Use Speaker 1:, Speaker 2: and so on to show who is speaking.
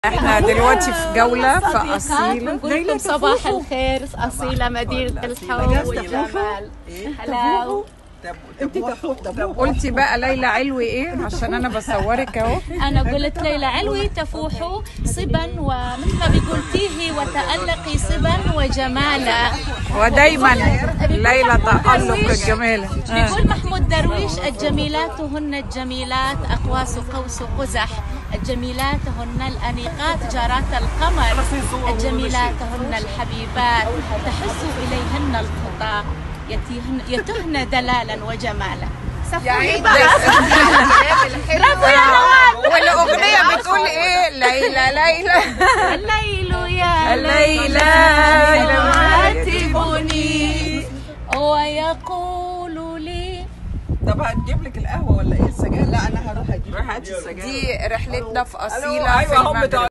Speaker 1: احنا دلوقتي في جولة في
Speaker 2: صديقات
Speaker 1: أصيلة
Speaker 2: بنقول لكم صباح الخير أصيلة مدينة الحب والجمال هلاو
Speaker 1: قلتي بقى ليلى علوي ايه عشان انا بصورك اهو
Speaker 2: أنا قلت ليلى علوي تفوح صبا ومثل ما بقولتيه وتألقي صبا وجمالا
Speaker 1: ودايما ليلى تألق الجمال آه.
Speaker 2: بيقول محمود درويش الجميلات هن الجميلات أقواس قوس قزح الجميلات هن الأنيقات جارات القمر الجميلات هن الحبيبات تحس إليهن الخطى يتيهن يتهن دلالا وجمالا صفوني بقى برافو يا روان
Speaker 1: والاغنيه بتقول ايه ليلى ليلى
Speaker 2: الليل يا
Speaker 1: الليلى
Speaker 2: يعاتبني ويقول لي
Speaker 3: طب هتجيب لك القهوه ولا ايه السجاير لا انا هروح اجيب
Speaker 4: روح هاتي السجاير
Speaker 1: دي رحلتنا في
Speaker 3: ألو،
Speaker 1: اصيله
Speaker 3: أيوة
Speaker 1: في
Speaker 3: هم
Speaker 1: المغرب
Speaker 3: بتوع